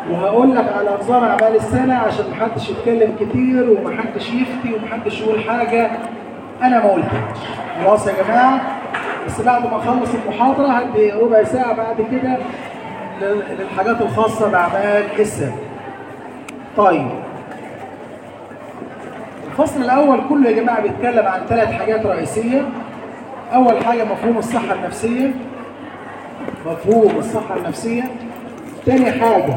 وهقول لك على نظام اعمال السنه عشان محدش يتكلم كتير ومحدش يفتي ومحدش يقول حاجه انا ما قلتهاش خلاص يا جماعه بس بعد ما اخلص المحاضره هدي ربع ساعه بعد كده لل- للحاجات الخاصه باعمال السنه طيب الفصل الاول كله يا جماعه بيتكلم عن ثلاث حاجات رئيسيه اول حاجه مفهوم الصحه النفسيه مفهوم الصحه النفسيه تاني حاجه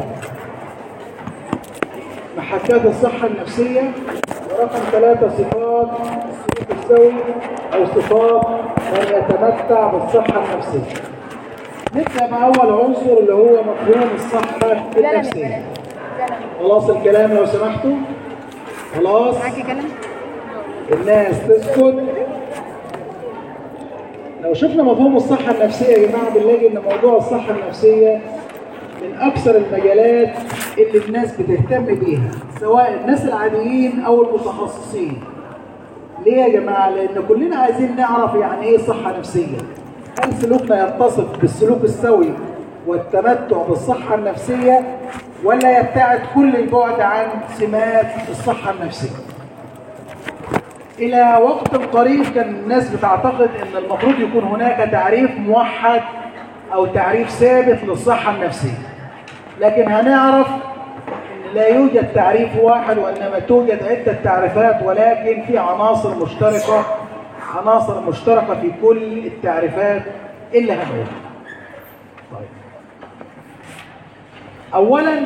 محكات الصحه النفسيه ورقم ثلاثة صفات السلوك السوي أو صفات من يتمتع بالصحة النفسية. نبدأ بأول عنصر اللي هو مفهوم الصحة النفسية. خلاص الكلام لو سمحتوا؟ خلاص؟ معاكي كلام؟ الناس تسكت لو شفنا مفهوم الصحة النفسية يا جماعة بنلاقي إن موضوع الصحة النفسية من أكثر المجالات اللي الناس بتهتم بيها سواء الناس العاديين أو المتخصصين. ليه يا جماعة؟ لأن كلنا عايزين نعرف يعني إيه صحة نفسية. هل سلوكنا يتصف بالسلوك السوي والتمتع بالصحة النفسية ولا يبتعد كل البعد عن سمات الصحة النفسية؟ إلى وقت قريب كان الناس بتعتقد أن المفروض يكون هناك تعريف موحد أو تعريف ثابت للصحة النفسية لكن هنعرف أن لا يوجد تعريف واحد وإنما توجد عدة تعريفات ولكن في عناصر مشتركة عناصر مشتركة في كل التعريفات اللي هنقولها طيب أولا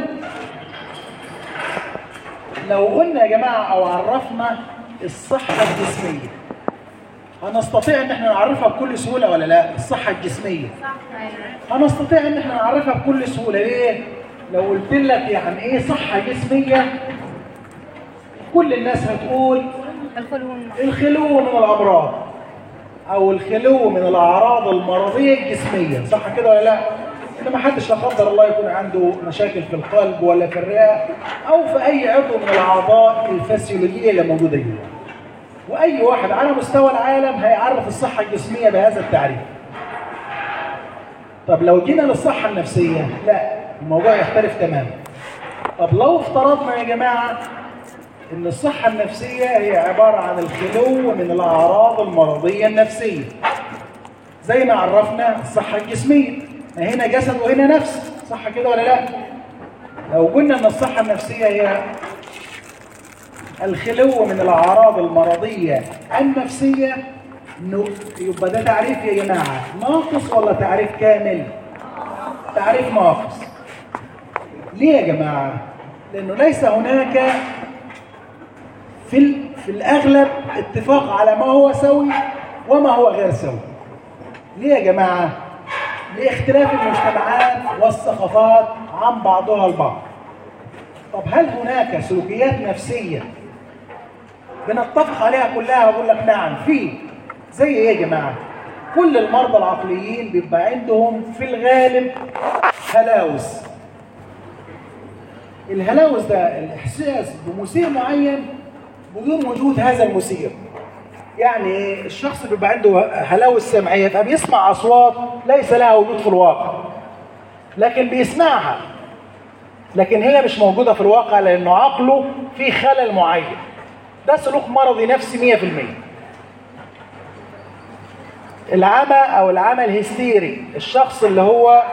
لو قلنا يا جماعة أو عرفنا الصحة الجسمية هنستطيع ان احنا نعرفها بكل سهولة ولا لا الصحة الجسمية هنستطيع ان احنا نعرفها بكل سهولة ليه لو قلت لك يعني ايه صحة جسمية كل الناس هتقول الخلو والنوم. الخلو من الامراض او الخلو من الاعراض المرضيه الجسميه صح كده ولا لا ان ما حدش لا قدر الله يكون عنده مشاكل في القلب ولا في الرئه او في اي عضو من الاعضاء الفسيولوجيه اللي موجوده جوه واي واحد على مستوى العالم هيعرف الصحه الجسميه بهذا التعريف طب لو جينا للصحه النفسيه لا الموضوع يختلف تماما طب لو افترضنا يا جماعه ان الصحة النفسية هي عبارة عن الخلو من الأعراض المرضية النفسية زي ما عرفنا الصحة الجسمية ما هنا جسد وهنا نفس صح كده ولا لا لو قلنا ان الصحة النفسية هي الخلو من الأعراض المرضية النفسية إنه يبقى ده تعريف يا جماعة ناقص ولا تعريف كامل تعريف ناقص ليه يا جماعة لأنه ليس هناك في ال- في الاغلب اتفاق على ما هو سوي وما هو غير سوي. ليه يا جماعه؟ لاختلاف المجتمعات والثقافات عن بعضها البعض. طب هل هناك سلوكيات نفسيه بنتفق عليها كلها واقول لك نعم في زي ايه يا جماعه؟ كل المرضى العقليين بيبقى عندهم في الغالب هلاوس الهلاوس ده الاحساس بمثير معين بدون وجود هذا المثير يعني إيه؟ الشخص بيبقى عنده هلاوس سمعيه فبيسمع اصوات ليس لها وجود في الواقع لكن بيسمعها لكن هي مش موجوده في الواقع لانه عقله فيه خلل معين ده سلوك مرضي نفسي 100% العمى او العمى الهستيري الشخص اللي هو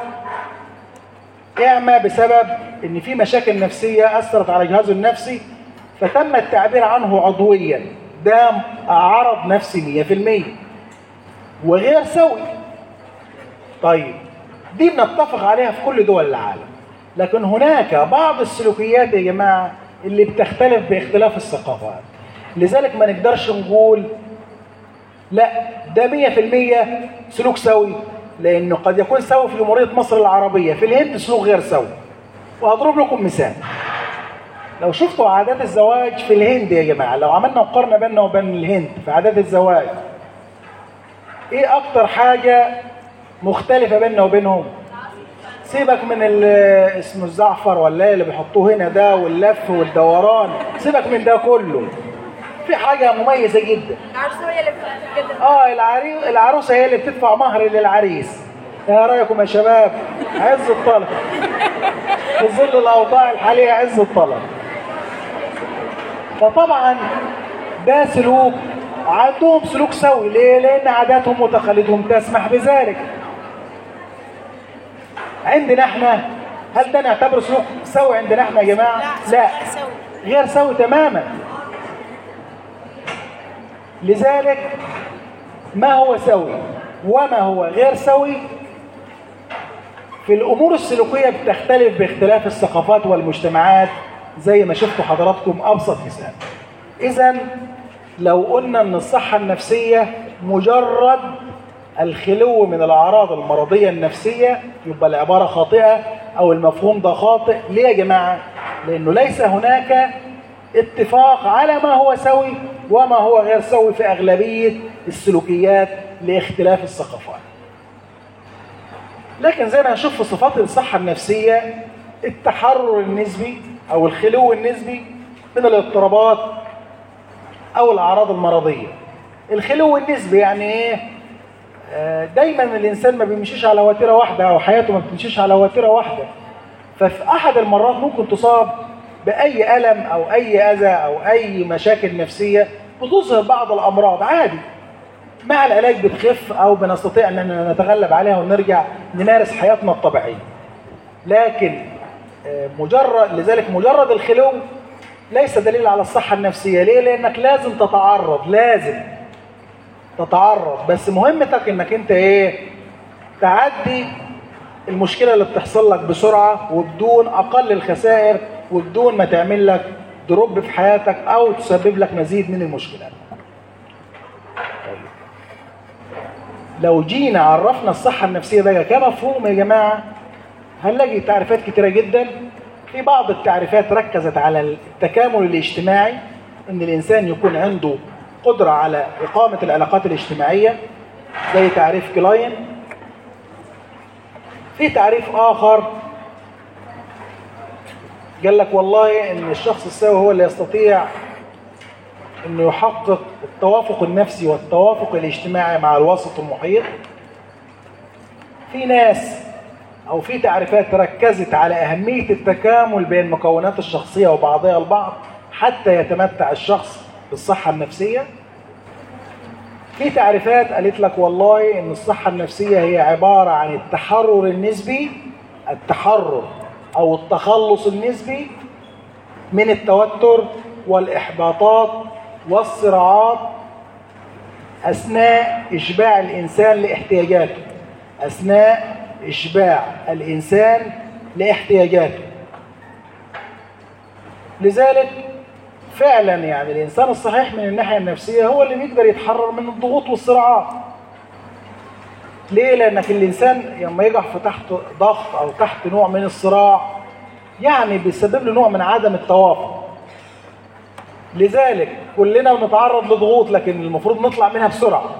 اعمى بسبب ان في مشاكل نفسيه اثرت على جهازه النفسي فتم التعبير عنه عضويا ده عرض نفسي 100% وغير سوي طيب دي بنتفق عليها في كل دول العالم لكن هناك بعض السلوكيات يا جماعه اللي بتختلف باختلاف الثقافات لذلك ما نقدرش نقول لا ده 100% سلوك سوي لانه قد يكون سوي في جمهوريه مصر العربيه في الهند سلوك غير سوي وهضرب لكم مثال لو شفتوا عادات الزواج في الهند يا جماعه لو عملنا مقارنه بيننا وبين الهند في عادات الزواج ايه اكتر حاجه مختلفه بيننا وبينهم سيبك من ال- اسمه الزعفر ولا إيه اللي بيحطوه هنا ده واللف والدوران سيبك من ده كله في حاجه مميزه جدا العروسه هي اللي بتعمل كده اه العري... العروسه هي اللي بتدفع مهر للعريس ايه رايكم يا شباب عز الطلب في ظل الاوضاع الحاليه عز الطلب فطبعا ده سلوك عندهم سلوك سوي ليه؟ لان عاداتهم وتقاليدهم تسمح بذلك عندنا احنا هل ده نعتبره سلوك سوي عندنا احنا يا جماعه؟ لا غير سوي تماما لذلك ما هو سوي وما هو غير سوي في الامور السلوكيه بتختلف باختلاف الثقافات والمجتمعات زي ما شفتوا حضراتكم ابسط مثال اذا لو قلنا ان الصحه النفسيه مجرد الخلو من الاعراض المرضيه النفسيه يبقى العباره خاطئه او المفهوم ده خاطئ ليه يا جماعه لانه ليس هناك اتفاق على ما هو سوي وما هو غير سوي في اغلبيه السلوكيات لاختلاف الثقافات لكن زي ما هنشوف في صفات الصحه النفسيه التحرر النسبي او الخلو النسبي من الاضطرابات او الاعراض المرضيه الخلو النسبي يعني ايه آه، دايما الانسان ما بيمشيش على وتيره واحده او حياته ما بتمشيش على وتيره واحده ففي احد المرات ممكن تصاب باي الم او اي اذى او اي مشاكل نفسيه بتظهر بعض الامراض عادي مع العلاج بتخف او بنستطيع ان نتغلب عليها ونرجع نمارس حياتنا الطبيعيه لكن آه، مجرد لذلك مجرد الخلو ليس دليل على الصحه النفسيه ليه لانك لازم تتعرض لازم تتعرض بس مهمتك انك انت ايه تعدي المشكله اللي بتحصل لك بسرعه وبدون اقل الخسائر وبدون ما تعمل لك دروب في حياتك او تسبب لك مزيد من المشكلات طيب. لو جينا عرفنا الصحه النفسيه بقى كمفهوم يا جماعه هنلاقي تعريفات كتيره جدا في بعض التعريفات ركزت على التكامل الاجتماعي ان الانسان يكون عنده قدره على اقامه العلاقات الاجتماعيه زي تعريف كلاين في تعريف اخر قال لك والله ان الشخص السوي هو اللي يستطيع انه يحقق التوافق النفسي والتوافق الاجتماعي مع الوسط المحيط في ناس او في تعريفات ركزت على اهميه التكامل بين مكونات الشخصيه وبعضها البعض حتى يتمتع الشخص بالصحه النفسيه في تعريفات قالت لك والله ان الصحه النفسيه هي عباره عن التحرر النسبي التحرر او التخلص النسبي من التوتر والاحباطات والصراعات اثناء اشباع الانسان لاحتياجاته اثناء اشباع الانسان لاحتياجاته لذلك فعلا يعني الانسان الصحيح من الناحيه النفسيه هو اللي بيقدر يتحرر من الضغوط والصراعات ليه لانك الانسان لما يقع في تحت ضغط او تحت نوع من الصراع يعني بيسبب له نوع من عدم التوافق لذلك كلنا بنتعرض لضغوط لكن المفروض نطلع منها بسرعه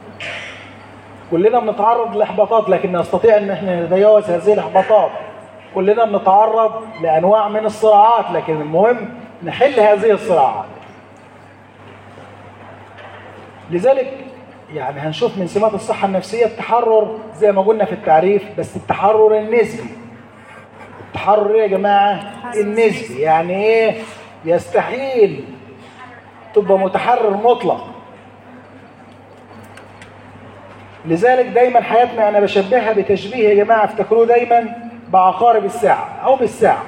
كلنا بنتعرض لاحباطات لكن نستطيع ان احنا نتجاوز هذه الاحباطات كلنا بنتعرض لانواع من الصراعات لكن المهم نحل هذه الصراعات لذلك يعني هنشوف من سمات الصحة النفسية التحرر زي ما قلنا في التعريف بس التحرر النسبي التحرر ايه يا جماعة النسبي يعني ايه يستحيل تبقى متحرر مطلق لذلك دايما حياتنا انا بشبهها بتشبيه يا جماعة افتكروه دايما بعقارب الساعة او بالساعة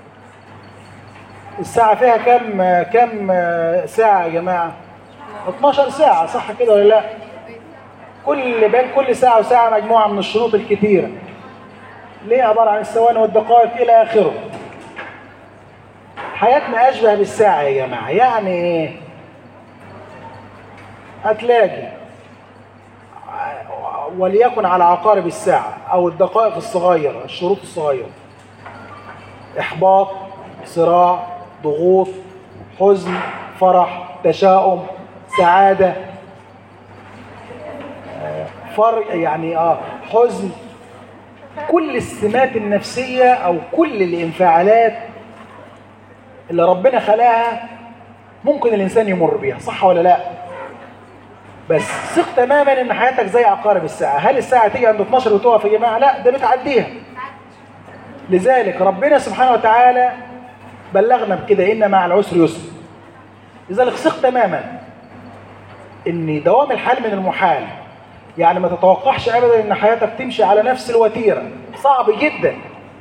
الساعة فيها كم كم ساعة يا جماعة 12 ساعة صح كده ولا لا كل بين كل ساعة وساعة مجموعة من الشروط الكتيرة ليه عبارة عن الثواني والدقائق إلى آخره حياتنا أشبه بالساعة يا جماعة يعني إيه هتلاقي وليكن على عقارب الساعة أو الدقائق الصغيرة الشروط الصغيرة إحباط صراع ضغوط حزن فرح تشاؤم سعادة فرق يعني اه حزن كل السمات النفسية أو كل الانفعالات اللي ربنا خلقها ممكن الإنسان يمر بيها صح ولا لا؟ بس ثق تماما ان حياتك زي عقارب الساعه هل الساعه تيجي عند 12 وتقف يا جماعه لا ده بتعديها لذلك ربنا سبحانه وتعالى بلغنا بكده إن مع العسر يسر لذلك ثق تماما ان دوام الحال من المحال يعني ما تتوقعش ابدا ان حياتك تمشي على نفس الوتيره صعب جدا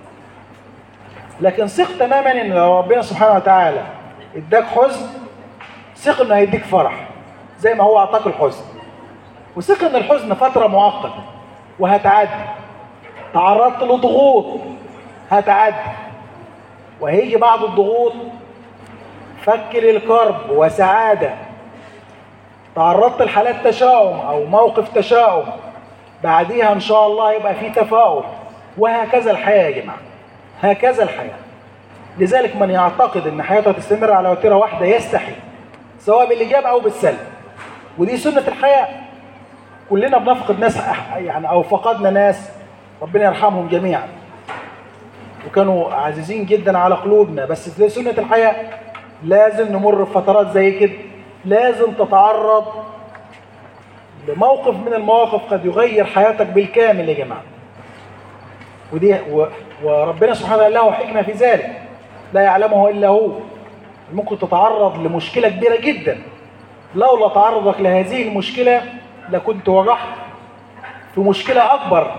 لكن ثق تماما ان لو ربنا سبحانه وتعالى اداك حزن ثق انه هيديك فرح زي ما هو اعطاك الحزن وثق ان الحزن فتره مؤقته وهتعدي تعرضت لضغوط هتعدي وهيجي بعض الضغوط فك للكرب وسعاده تعرضت لحالات تشاؤم او موقف تشاؤم بعديها ان شاء الله يبقى في تفاؤل وهكذا الحياه يا جماعه هكذا الحياه لذلك من يعتقد ان حياته تستمر على وتيره واحده يستحي سواء بالايجاب او بالسلب ودي سنه الحياه كلنا بنفقد ناس يعني او فقدنا ناس ربنا يرحمهم جميعا وكانوا عزيزين جدا على قلوبنا بس دي سنه الحياه لازم نمر بفترات زي كده لازم تتعرض لموقف من المواقف قد يغير حياتك بالكامل يا جماعه ودي و وربنا سبحانه وتعالى له حكمه في ذلك لا يعلمه الا هو ممكن تتعرض لمشكله كبيره جدا لولا تعرضك لهذه المشكله لكنت وقعت في مشكله اكبر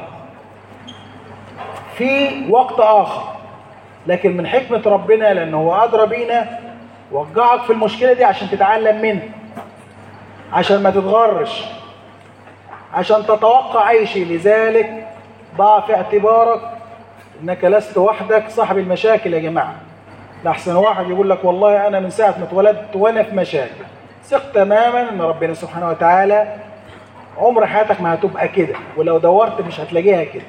في وقت اخر لكن من حكمه ربنا لانه هو ادرى بينا وقعك في المشكله دي عشان تتعلم منها عشان ما تتغرش عشان تتوقع اي شيء لذلك ضع في اعتبارك انك لست وحدك صاحب المشاكل يا جماعه لحسن واحد يقول لك والله انا من ساعه ما اتولدت وانا في مشاكل ثق تماما ان ربنا سبحانه وتعالى عمر حياتك ما هتبقى كده ولو دورت مش هتلاقيها كده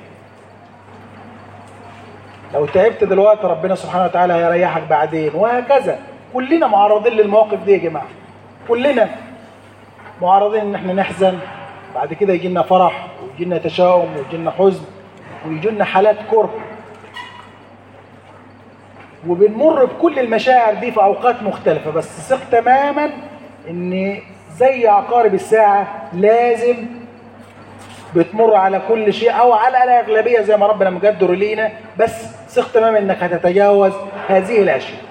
لو تعبت دلوقتي ربنا سبحانه وتعالى هيريحك بعدين وهكذا كلنا معرضين للمواقف دي يا جماعه كلنا معرضين ان احنا نحزن بعد كده يجي لنا فرح ويجي لنا تشاؤم ويجي لنا حزن ويجي لنا حالات كره وبنمر بكل المشاعر دي في اوقات مختلفه بس ثق تماما ان زي عقارب الساعه لازم بتمر على كل شيء او على الاغلبيه زي ما ربنا مقدر لينا بس ثق تماما انك هتتجاوز هذه الاشياء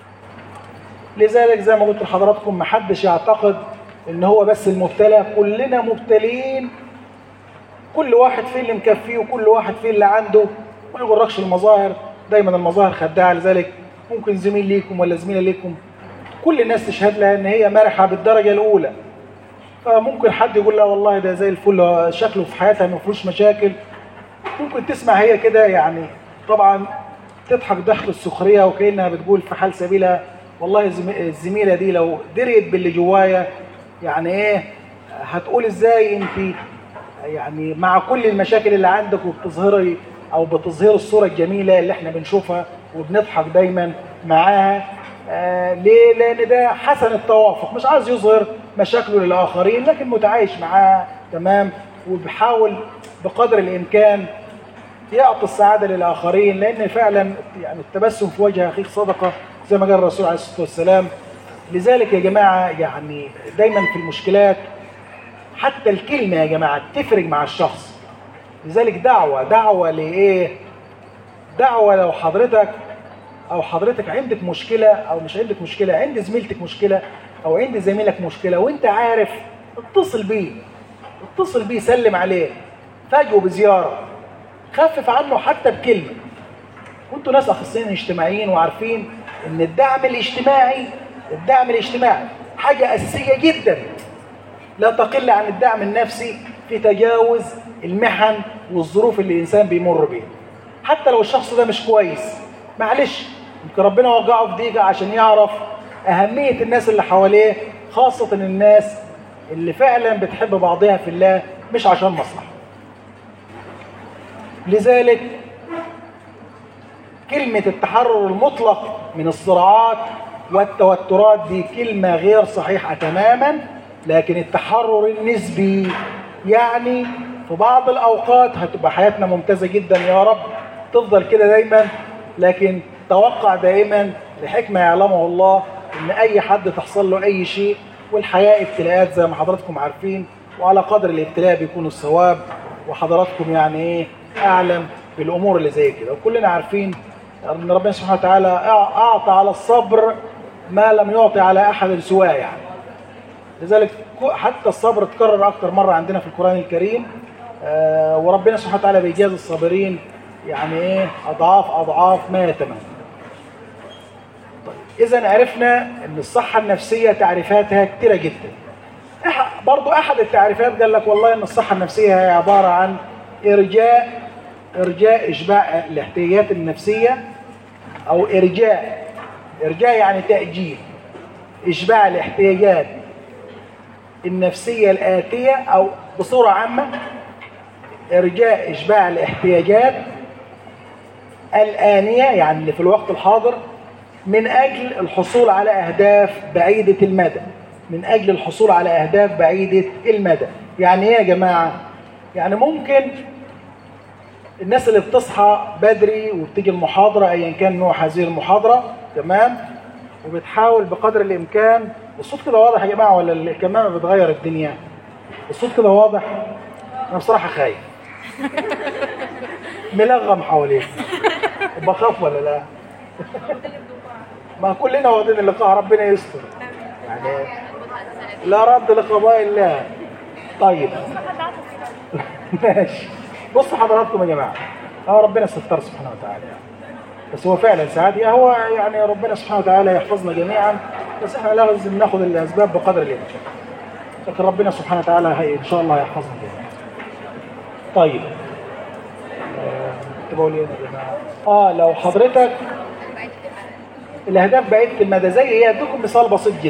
لذلك زي ما قلت لحضراتكم ما حدش يعتقد ان هو بس المبتلى كلنا مبتلين كل واحد فيه اللي مكفيه وكل واحد فيه اللي عنده ما يغركش المظاهر دايما المظاهر خداعه لذلك ممكن زميل ليكم ولا زميله ليكم كل الناس تشهد لها ان هي مرحه بالدرجه الاولى فممكن حد يقول لا والله ده زي الفل شكله في حياتها ما فيهوش مشاكل ممكن تسمع هي كده يعني طبعا تضحك ضحك السخريه وكانها بتقول في حال سبيلها والله الزميله دي لو دريت باللي جوايا يعني ايه هتقول ازاي انت يعني مع كل المشاكل اللي عندك وبتظهري او بتظهر الصوره الجميله اللي احنا بنشوفها وبنضحك دايما معاها آه ليه؟ لان ده حسن التوافق مش عايز يظهر مشاكله للاخرين لكن متعايش معاه تمام وبيحاول بقدر الامكان يعطي السعاده للاخرين لان فعلا يعني التبسم في وجه اخيك صدقه زي ما قال الرسول عليه الصلاه والسلام لذلك يا جماعه يعني دايما في المشكلات حتى الكلمه يا جماعه تفرق مع الشخص لذلك دعوه دعوه لايه؟ دعوه لو حضرتك او حضرتك عندك مشكله او مش عندك مشكله عند زميلتك مشكله او عند زميلك مشكله وانت عارف اتصل بيه اتصل بيه سلم عليه فاجئه بزياره خفف عنه حتى بكلمه كنتوا ناس اخصائيين اجتماعيين وعارفين ان الدعم الاجتماعي الدعم الاجتماعي حاجه اساسيه جدا لا تقل عن الدعم النفسي في تجاوز المحن والظروف اللي الانسان بيمر بيها حتى لو الشخص ده مش كويس معلش يمكن ربنا وقعه في ضيقه عشان يعرف اهميه الناس اللي حواليه خاصه الناس اللي فعلا بتحب بعضها في الله مش عشان مصلحه لذلك كلمة التحرر المطلق من الصراعات والتوترات دي كلمة غير صحيحة تماما لكن التحرر النسبي يعني في بعض الأوقات هتبقى حياتنا ممتازة جدا يا رب تفضل كده دايما لكن توقع دائما لحكمة يعلمه الله إن أي حد تحصل له أي شيء والحياة ابتلاءات زي ما حضراتكم عارفين وعلى قدر الابتلاء بيكون الثواب وحضراتكم يعني إيه أعلم في الامور اللي زي كده وكلنا عارفين ان ربنا سبحانه وتعالى اعطى على الصبر ما لم يعطي على احد سواه يعني لذلك حتى الصبر اتكرر اكثر مره عندنا في القران الكريم آه وربنا سبحانه وتعالى بيجاز الصابرين يعني ايه اضعاف اضعاف ما يتمنى طيب اذا عرفنا ان الصحه النفسيه تعريفاتها كتيره جدا أح- برضو احد التعريفات قال لك والله ان الصحه النفسيه هي عباره عن ارجاء ارجاء اشباع الاحتياجات النفسيه او ارجاء ارجاء يعني تاجيل اشباع الاحتياجات النفسيه الاتيه او بصوره عامه ارجاء اشباع الاحتياجات الانيه يعني اللي في الوقت الحاضر من اجل الحصول على اهداف بعيده المدى من اجل الحصول على اهداف بعيده المدى يعني ايه يا جماعه يعني ممكن الناس اللي بتصحى بدري وبتيجي المحاضره ايا كان نوع هذه المحاضره تمام وبتحاول بقدر الامكان الصوت كده واضح يا جماعه ولا الكمامه بتغير الدنيا الصوت كده واضح انا بصراحه خايف ملغم حواليك بخاف ولا لا ما كلنا واخدين اللقاء ربنا يستر يعني لا رد لقضاء الله طيب ماشي بصوا حضراتكم يا جماعه اه ربنا ستر سبحانه وتعالى يعني. بس هو فعلا ساعات هو يعني ربنا سبحانه وتعالى يحفظنا جميعا بس احنا لازم ناخذ الاسباب بقدر الامكان لكن ربنا سبحانه وتعالى هي ان شاء الله يحفظنا جميعا طيب آه، تبقوا لي يا جماعه اه لو حضرتك الاهداف بعيده المدى زي ايه اديكم مثال بسيط جدا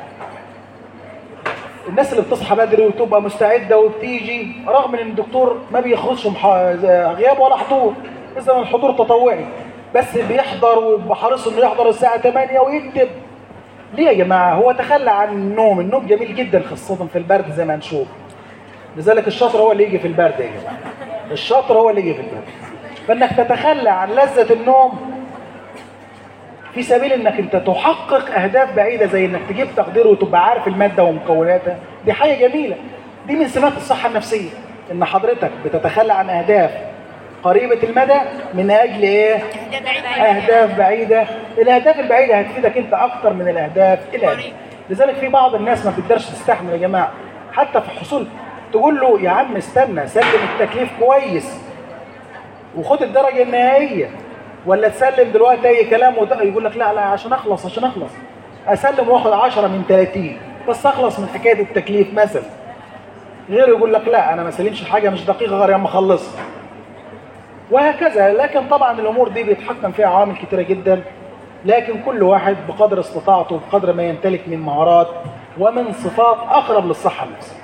الناس اللي بتصحى بدري وتبقى مستعده وبتيجي رغم ان الدكتور ما بيخرجش مح... غياب ولا حضور اذا الحضور تطوعي بس بيحضر ويبقى حريص انه يحضر الساعه 8 ويكتب ليه يا جماعه هو تخلى عن النوم النوم جميل جدا خاصه في البرد زي ما هنشوف لذلك الشاطر هو اللي يجي في البرد يا جماعه الشاطر هو اللي يجي في البرد فانك تتخلى عن لذه النوم في سبيل انك انت تحقق اهداف بعيده زي انك تجيب تقدير وتبقى عارف الماده ومكوناتها دي حاجه جميله دي من سمات الصحه النفسيه ان حضرتك بتتخلى عن اهداف قريبه المدى من اجل ايه اهداف بعيده الاهداف البعيده هتفيدك انت اكتر من الاهداف القريبه لذلك في بعض الناس ما بتقدرش تستحمل يا جماعه حتى في حصول تقول له يا عم استنى سلم التكليف كويس وخد الدرجه النهائيه ولا تسلم دلوقتي اي كلام وت... يقول لك لا لا عشان اخلص عشان اخلص اسلم واخد 10 من 30 بس اخلص من حكايه التكليف مثلا غير يقول لك لا انا ما اسلمش حاجه مش دقيقه غير اما اخلصها وهكذا لكن طبعا الامور دي بيتحكم فيها عوامل كتيره جدا لكن كل واحد بقدر استطاعته بقدر ما يمتلك من مهارات ومن صفات اقرب للصحه النفسيه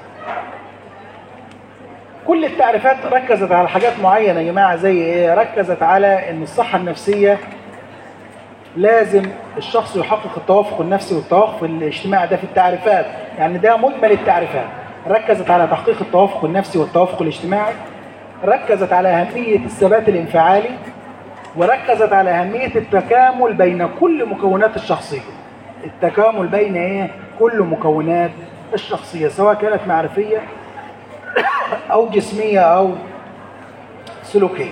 كل التعريفات ركزت على حاجات معينه يا جماعه زي ايه ركزت على ان الصحه النفسيه لازم الشخص يحقق التوافق النفسي والتوافق الاجتماعي ده في التعريفات يعني ده مجمل التعريفات ركزت على تحقيق التوافق النفسي والتوافق الاجتماعي ركزت على أهمية الثبات الانفعالي وركزت على أهمية التكامل بين كل مكونات الشخصية التكامل بين إيه؟ كل مكونات الشخصية سواء كانت معرفية أو جسمية أو سلوكية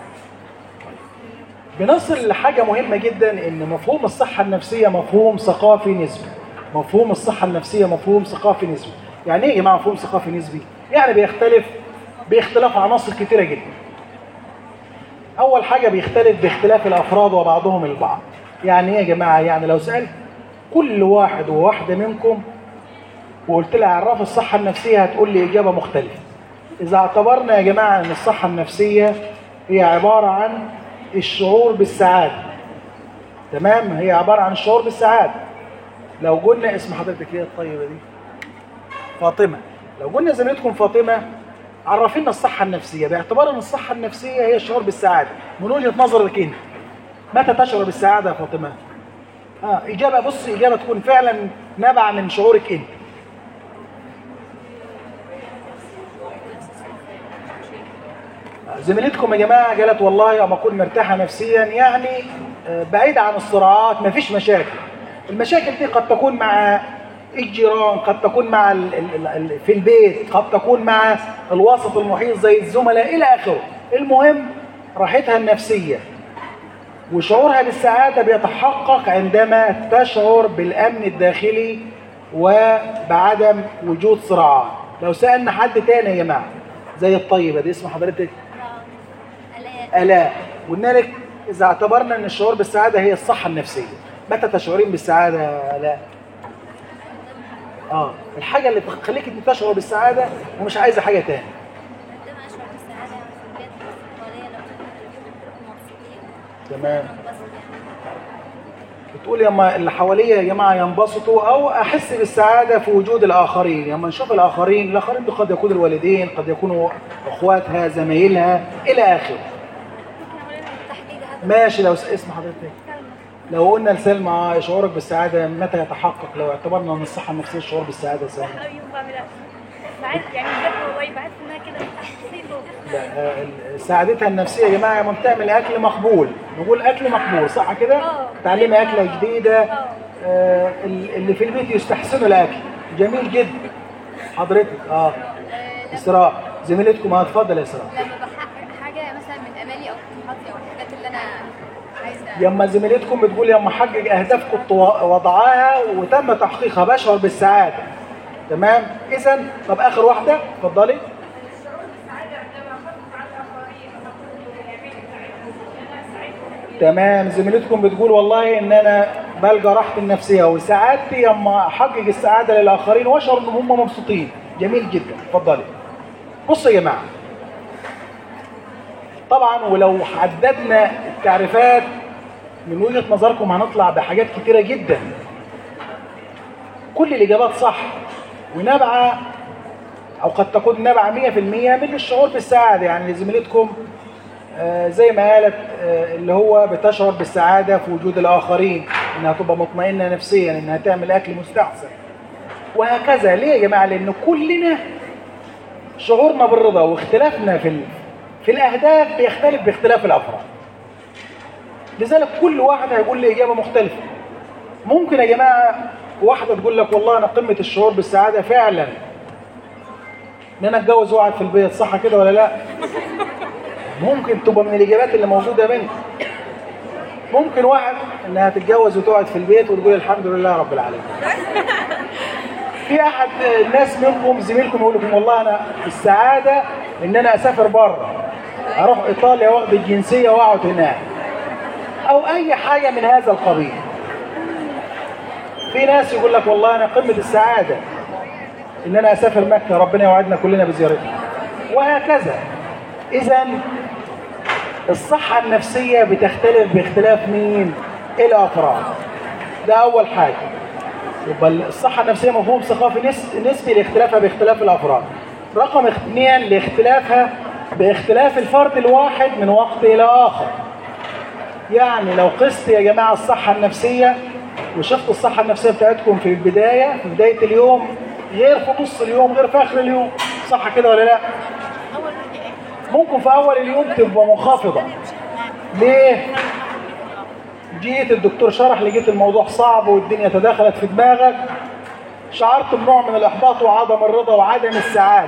بنصل لحاجة مهمة جدا إن مفهوم الصحة النفسية مفهوم ثقافي نسبي مفهوم الصحة النفسية مفهوم ثقافي نسبي يعني إيه يا جماعة مفهوم ثقافي نسبي؟ يعني بيختلف باختلاف عناصر كتيرة جدا أول حاجة بيختلف باختلاف الأفراد وبعضهم البعض يعني إيه يا جماعة؟ يعني لو سألت كل واحد وواحدة منكم وقلت لها عرف الصحة النفسية هتقول لي إجابة مختلفة إذا اعتبرنا يا جماعة أن الصحة النفسية هي عبارة عن الشعور بالسعادة تمام هي عبارة عن الشعور بالسعادة لو قلنا اسم حضرتك ايه الطيبة دي فاطمة لو قلنا زميلتكم فاطمة عرفينا الصحة النفسية باعتبار ان الصحة النفسية هي الشعور بالسعادة من وجهة نظرك انت متى تشعر بالسعادة يا فاطمة؟ اه إجابة بص إجابة تكون فعلا نابعة من شعورك انت زميلتكم يا جماعة قالت والله أما أكون مرتاحة نفسيا يعني بعيدة عن الصراعات مفيش مشاكل المشاكل دي قد تكون مع الجيران قد تكون مع ال ال ال في البيت قد تكون مع الوسط المحيط زي الزملاء إلى آخره المهم راحتها النفسية وشعورها بالسعادة بيتحقق عندما تشعر بالأمن الداخلي وبعدم وجود صراعات لو سألنا حد تاني يا جماعة زي الطيبة دي اسم حضرتك الاء آلاء قلنا لك إذا اعتبرنا أن الشعور بالسعادة هي الصحة النفسية متى تشعرين بالسعادة يا آلاء؟ آه الحاجة اللي تخليك أنت تشعر بالسعادة ومش عايزة حاجة تاني عندما اشعر بالسعاده في البيت حواليا لو مبسوطين تمام بس بتقول يما اللي حواليا يا جماعه ينبسطوا او احس بالسعاده في وجود الاخرين لما نشوف الاخرين الاخرين دول قد يكونوا الوالدين قد يكونوا اخواتها زمايلها الى اخره ممكن اقول لهم تحديد هذا ماشي لو س- اسم حضرتك لو قلنا لسلمى آه، شعورك بالسعاده متى يتحقق لو اعتبرنا ان الصحه النفسيه الشعور بالسعاده سهل أو يوم بعملها بعد يعني بجد والله بعد انها كده تحسين لا آه، ال- سعادتها النفسيه يا جماعه لما بتعمل اكل مقبول نقول اكل مقبول صح كده آه. تعلمي اكله جديده آه. آه، ال- اللي في البيت يستحسنوا الاكل جميل جدا حضرتك اه اسراء زميلتكم هتفضل يا اسراء لما بحقق حاجه مثلا من امالي او طموحاتي او الحاجات اللي انا عايزه يما زميلتكم بتقول يما حقق اهدافكم الطوا- وضعها وتم تحقيقها بشعر بالسعاده تمام اذا طب اخر واحده اتفضلي تمام زميلتكم بتقول والله ان انا بلقى راحتي النفسيه وسعادتي لما احقق السعاده للاخرين واشعر ان هم مبسوطين جميل جدا اتفضلي بصوا يا جماعه طبعا ولو حددنا التعريفات من وجهه نظركم هنطلع بحاجات كتيره جدا كل الاجابات صح ونابعه او قد تكون نابعه 100% من الشعور بالسعاده يعني زميلتكم آه، زي ما قالت آه، اللي هو بتشعر بالسعاده في وجود الاخرين انها تبقى مطمئنه نفسيا انها تعمل اكل مستحسن وهكذا ليه يا جماعه لان كلنا شعورنا بالرضا واختلافنا في ال... في الاهداف بيختلف باختلاف الافراد لذلك كل واحد هيقول لي اجابه مختلفه ممكن يا جماعه واحده تقول لك والله انا قمه الشعور بالسعاده فعلا ان انا اتجوز واقعد في البيت صح كده ولا لا ممكن تبقى من الاجابات اللي موجوده منك ممكن واحد انها تتجوز وتقعد في البيت وتقول الحمد لله رب العالمين في احد الناس منكم زميلكم يقول لكم والله انا السعاده ان انا اسافر بره اروح ايطاليا واخد الجنسيه واقعد هناك او اي حاجه من هذا القبيل في ناس يقول لك والله انا قمه السعاده ان انا اسافر مكه ربنا يوعدنا كلنا بزيارتها وهكذا اذا الصحه النفسيه بتختلف باختلاف مين الافراد ده اول حاجه يبقى الصحة النفسية مفهوم ثقافي نس- نسبي لاختلافها باختلاف الأفراد. رقم اثنين لاختلافها باختلاف الفرد الواحد من وقت إلى آخر. يعني لو قست يا جماعة الصحة النفسية وشفت الصحة النفسية بتاعتكم في البداية في بداية اليوم غير في نص اليوم غير في آخر اليوم صح كده ولا لا؟ ممكن في أول اليوم تبقى منخفضة. ليه؟ جيت الدكتور شرح لقيت الموضوع صعب والدنيا تداخلت في دماغك شعرت بنوع من الاحباط وعدم الرضا وعدم السعاده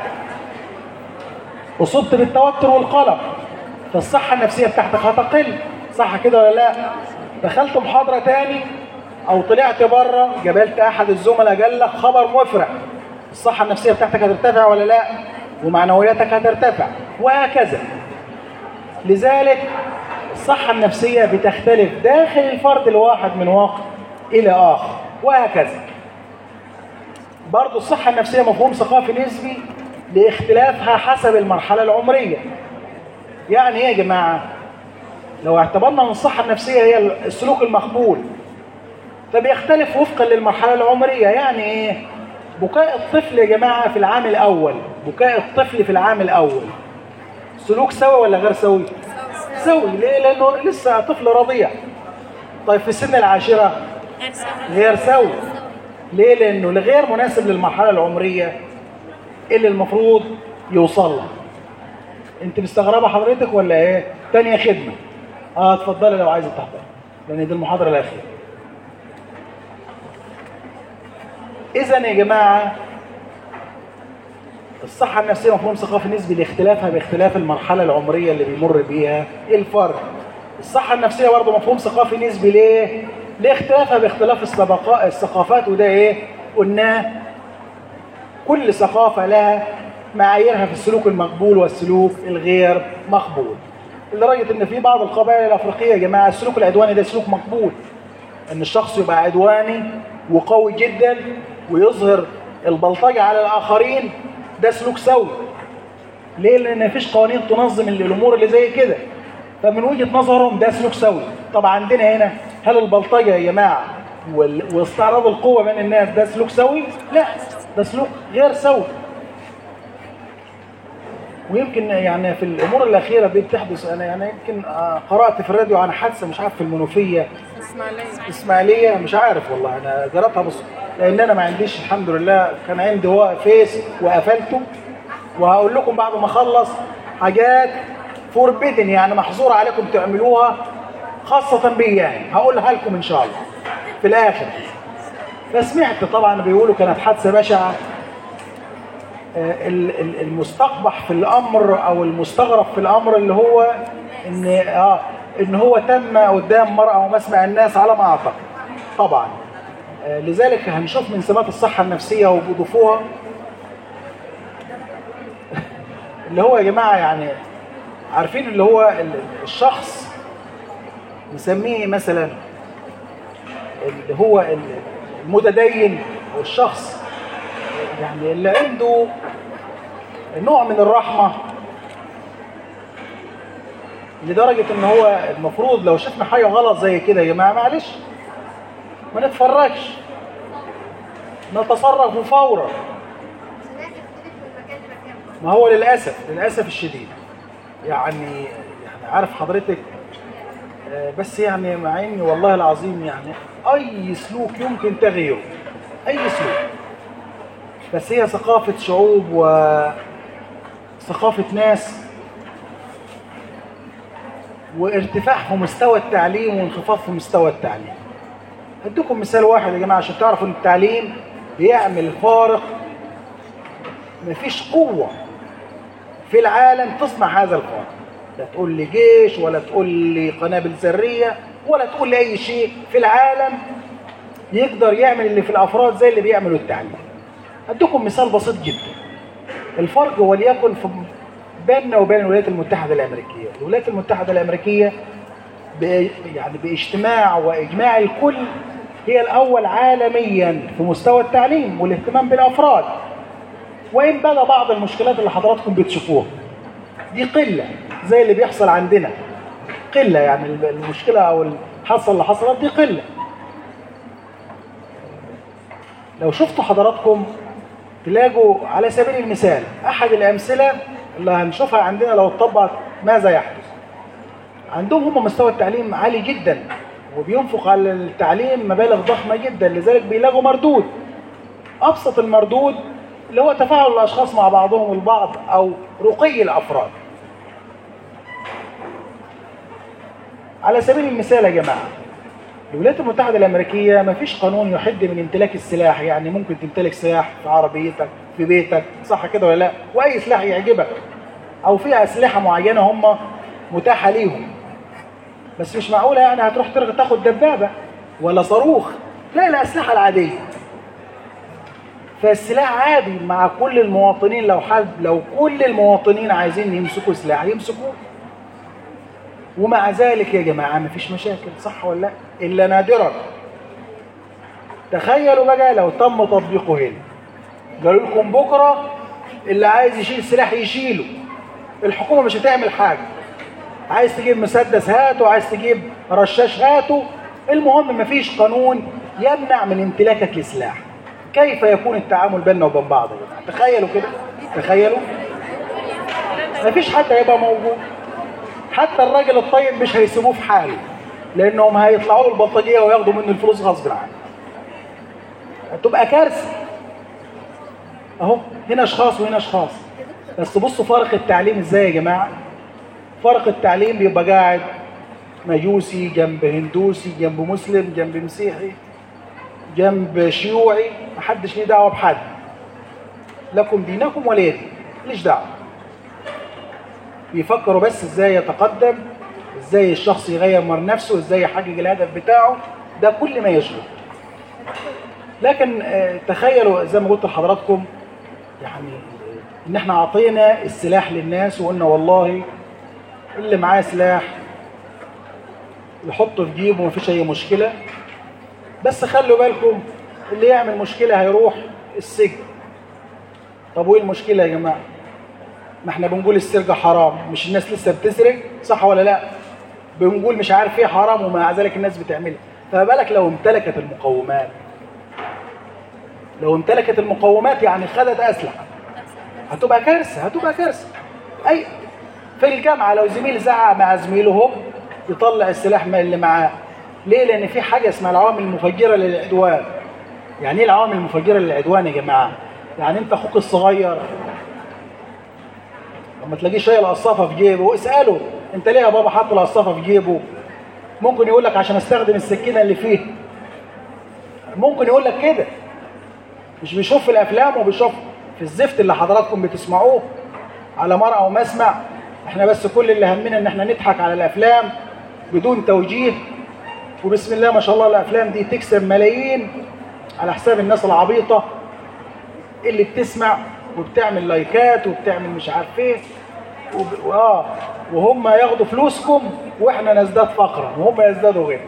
اصبت بالتوتر والقلق فالصحه النفسيه بتاعتك هتقل صح كده ولا لا دخلت محاضره تاني او طلعت بره قابلت احد الزملاء قال لك خبر مفرح الصحه النفسيه بتاعتك هترتفع ولا لا ومعنوياتك هترتفع وهكذا لذلك الصحة النفسية بتختلف داخل الفرد الواحد من وقت إلى آخر وهكذا برضو الصحة النفسية مفهوم ثقافي نسبي لاختلافها حسب المرحلة العمرية يعني ايه يا جماعة لو اعتبرنا ان الصحة النفسية هي السلوك المقبول فبيختلف وفقا للمرحلة العمرية يعني ايه بكاء الطفل يا جماعة في العام الأول بكاء الطفل في العام الأول سلوك سوي ولا غير سوي سوي ليه لأنه لسه طفل رضيع طيب في السن العاشرة غير سوي ليه لأنه غير مناسب للمرحلة العمرية اللي المفروض يوصل لها انت مستغربة حضرتك ولا ايه تانية خدمة اه اتفضلي لو عايزة تحضر لان دي المحاضرة الأخيرة اذا يا جماعة الصحة النفسية مفهوم ثقافي نسبي لاختلافها باختلاف المرحلة العمرية اللي بيمر بيها الفرد. الصحة النفسية برضه مفهوم ثقافي نسبي ليه؟ لاختلافها باختلاف السبقاء الثقافات وده ايه؟ قلناه كل ثقافة لها معاييرها في السلوك المقبول والسلوك الغير مقبول. لدرجة إن في بعض القبائل الأفريقية يا جماعة السلوك العدواني ده سلوك مقبول. إن الشخص يبقى عدواني وقوي جدا ويظهر البلطجة على الآخرين ده سلوك سوي. ليه؟ لأن مفيش قوانين تنظم الأمور اللي زي كده. فمن وجهة نظرهم ده سلوك سوي. طب عندنا هنا هل البلطجة يا جماعة وال- واستعراض القوة بين الناس ده سلوك سوي؟ لا ده سلوك غير سوي. ويمكن يعني في الامور الاخيره دي بتحدث انا يعني يمكن آه، قرات في الراديو عن حادثه مش عارف في المنوفيه اسماعيليه اسماعيليه مش عارف والله انا قراتها بس لان انا ما عنديش الحمد لله كان عندي هو فيس وقفلته وهقول لكم بعد ما اخلص حاجات فوربيدن يعني محظور عليكم تعملوها خاصه بي يعني هقولها لكم ان شاء الله في الاخر فسمعت طبعا بيقولوا كانت حادثه بشعه آه، ال- ال- المستقبح في الامر او المستغرب في الامر اللي هو ان اه ان هو تم قدام مرأة ومسمع الناس على ما اعتقد طبعا آه، لذلك هنشوف من سمات الصحة النفسية وبيضيفوها اللي هو يا جماعة يعني عارفين اللي هو ال- الشخص نسميه مثلا اللي هو المتدين او الشخص يعني اللي عنده نوع من الرحمة لدرجة ان هو المفروض لو شفنا حاجة غلط زي كده يا جماعة معلش ما نتفرجش نتصرف فورا ما هو للأسف للأسف الشديد يعني يعني عارف حضرتك آه، بس يعني مع اني والله العظيم يعني اي سلوك يمكن تغييره اي سلوك بس هي ثقافة شعوب وثقافة ناس وارتفاع في مستوى التعليم وانخفاض في مستوى التعليم هديكم مثال واحد يا جماعة عشان تعرفوا ان التعليم بيعمل فارق مفيش قوة في العالم تصنع هذا الفارق لا تقول لي جيش ولا تقول لي قنابل ذرية ولا تقول لي أي شيء في العالم يقدر يعمل اللي في الأفراد زي اللي بيعملوا التعليم أديكم مثال بسيط جدا الفرق وليكن في بيننا وبين الولايات المتحدة الأمريكية الولايات المتحدة الأمريكية ب- يعني باجتماع وإجماع الكل هي الأول عالميا في مستوى التعليم والاهتمام بالأفراد وإن بدا بعض المشكلات اللي حضراتكم بتشوفوها دي قلة زي اللي بيحصل عندنا قلة يعني المشكلة أو الحصة اللي حصلت دي قلة لو شفتوا حضراتكم تلاقوا على سبيل المثال أحد الأمثلة اللي هنشوفها عندنا لو اتطبقت ماذا يحدث عندهم هم مستوى التعليم عالي جدا وبينفق على التعليم مبالغ ضخمة جدا لذلك بيلاقوا مردود أبسط المردود اللي هو تفاعل الأشخاص مع بعضهم البعض أو رقي الأفراد على سبيل المثال يا جماعة الولايات المتحدة الأمريكية ما فيش قانون يحد من امتلاك السلاح يعني ممكن تمتلك سلاح في عربيتك في بيتك صح كده ولا لا وأي سلاح يعجبك أو في أسلحة معينة هم متاحة ليهم بس مش معقولة يعني هتروح ترغ تاخد دبابة ولا صاروخ لا الأسلحة العادية فالسلاح عادي مع كل المواطنين لو حد لو كل المواطنين عايزين يمسكوا سلاح يمسكوه ومع ذلك يا جماعة مفيش مشاكل صح ولا لا إلا نادرا تخيلوا بقى لو تم تطبيقه هنا قالوا لكم بكرة اللي عايز يشيل سلاح يشيله الحكومة مش هتعمل حاجة عايز تجيب مسدس هاته عايز تجيب رشاش هاته المهم مفيش قانون يمنع من امتلاكك لسلاح كيف يكون التعامل بيننا وبين بعض يا جماعة تخيلوا كده تخيلوا مفيش حد هيبقى موجود حتى الراجل الطيب مش هيسيبوه في حاله لانهم هيطلعوا له البلطجيه وياخدوا منه الفلوس غصب عنه هتبقى كارثه اهو هنا اشخاص وهنا اشخاص بس بصوا فرق التعليم ازاي يا جماعه فرق التعليم بيبقى قاعد مجوسي جنب هندوسي جنب مسلم جنب مسيحي جنب شيوعي محدش ليه دعوه بحد لكم دينكم ولي دين ماليش دعوه بيفكروا بس ازاي يتقدم ازاي الشخص يغير من نفسه ازاي يحقق الهدف بتاعه ده كل ما يشغل لكن آه، تخيلوا زي ما قلت لحضراتكم يعني آه، ان احنا اعطينا السلاح للناس وقلنا والله اللي معاه سلاح يحطه في جيبه ومفيش اي مشكله بس خلوا بالكم اللي يعمل مشكله هيروح السجن طب وايه المشكله يا جماعه ما احنا بنقول السرقه حرام مش الناس لسه بتسرق صح ولا لا بنقول مش عارف ايه حرام ومع ذلك الناس بتعملها فما بالك لو امتلكت المقومات لو امتلكت المقومات يعني خدت اسلحه هتبقى كارثه هتبقى كارثه اي في الجامعه لو زميل زعق مع زميله هو يطلع السلاح من اللي معاه ليه لان في حاجه اسمها العوامل المفجره للعدوان يعني ايه العوامل المفجره للعدوان يا جماعه يعني انت اخوك الصغير لما تلاقيه شايل القصافه في جيبه اساله انت ليه يا بابا حاطط القصافه في جيبه ممكن يقول لك عشان استخدم السكينه اللي فيه ممكن يقول لك كده مش بيشوف في الافلام وبيشوف في الزفت اللي حضراتكم بتسمعوه على مرأى ومسمع احنا بس كل اللي همنا ان احنا نضحك على الافلام بدون توجيه وبسم الله ما شاء الله الافلام دي تكسب ملايين على حساب الناس العبيطه اللي بتسمع وبتعمل لايكات وبتعمل مش عارف ايه وب... اه وهم ياخدوا فلوسكم واحنا نزداد فقرا وهم يزدادوا غنى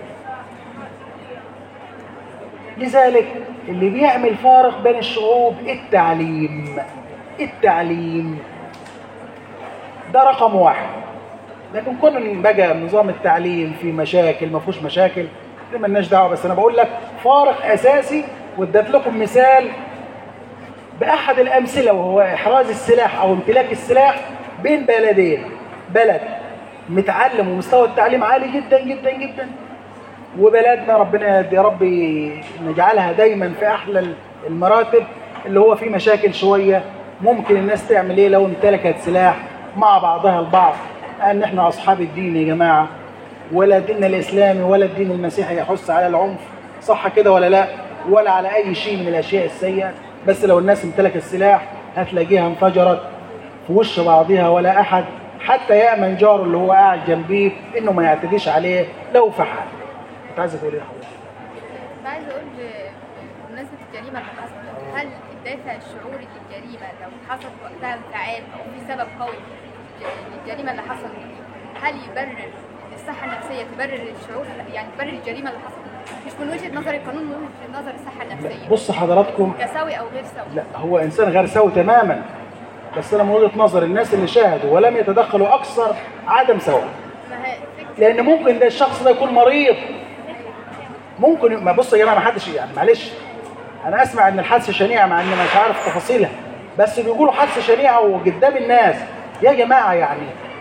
لذلك اللي بيعمل فارق بين الشعوب التعليم التعليم ده رقم واحد لكن كون بقى نظام التعليم في مشاكل ما فيهوش مشاكل دي مالناش دعوه بس انا بقول لك فارق اساسي واديت لكم مثال باحد الامثله وهو احراز السلاح او امتلاك السلاح بين بلدين بلد متعلم ومستوى التعليم عالي جدا جدا جدا وبلدنا ربنا يا رب نجعلها دايما في احلى المراتب اللي هو فيه مشاكل شويه ممكن الناس تعمل ايه لو امتلكت سلاح مع بعضها البعض ان احنا اصحاب الدين يا جماعه ولا ديننا الاسلامي ولا الدين المسيحي يحث على العنف صح كده ولا لا ولا على اي شيء من الاشياء السيئه بس لو الناس امتلكت السلاح هتلاقيها انفجرت في وش بعضها ولا احد حتى يامن جاره اللي هو قاعد جنبيه انه ما يعتديش عليه لو فعل كنت عايزه تقول ايه يا حضرتك؟ كنت عايزه اقول ب- بمناسبه الجريمه اللي حصلت هل الدافع الشعوري للجريمه لو حصل وقتها انفعال او في سبب قوي للجريمه اللي حصلت هل يبرر الصحه النفسيه تبرر الشعور يعني تبرر الجريمه اللي حصلت مش من وجهه نظر القانون من وجهه نظر الصحه النفسيه بص حضراتكم كساوي او غير سوي لا هو انسان غير سوي تماما بس انا من وجهه نظر الناس اللي شاهدوا ولم يتدخلوا اكثر عدم سواء ما هي فكره لان ممكن ده الشخص ده يكون مريض ممكن ما بص يا جماعه ما حدش يعني معلش انا اسمع ان الحادثه شنيعه مع اني مش عارف تفاصيلها بس بيقولوا حادثه شنيعه وقدام الناس يا جماعه يعني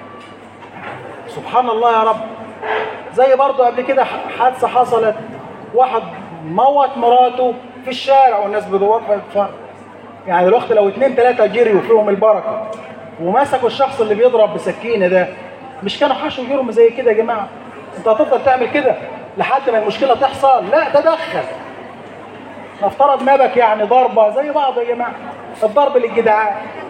سبحان الله يا رب زي برضه قبل كده حادثه حصلت واحد موت مراته في الشارع والناس بتدور بتتفرج يعني الوقت لو اتنين تلاته جريوا فيهم البركه ومسكوا الشخص اللي بيضرب بسكينه ده مش كانوا حشوا جرم زي كده يا جماعه انت هتفضل تعمل كده لحد ما المشكله تحصل لا تدخل نفترض نبك يعني ضربه زي بعض يا جماعه الضرب للجدعان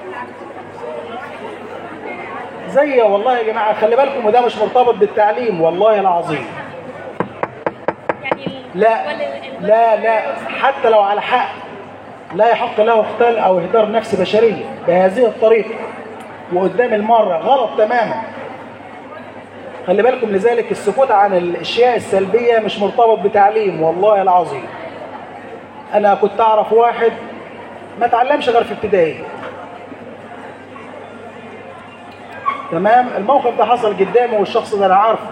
زي والله يا جماعه خلي بالكم وده مش مرتبط بالتعليم والله العظيم يعني ال- لا ولا- لا لا حتى لو على حق لا يحق له اختل او اهدار نفس بشريه بهذه الطريقه وقدام المره غلط تماما خلي بالكم لذلك السكوت عن الاشياء السلبيه مش مرتبط بتعليم والله العظيم انا كنت اعرف واحد ما اتعلمش غير في ابتدائي تمام الموقف ده حصل قدامي والشخص ده انا عارفه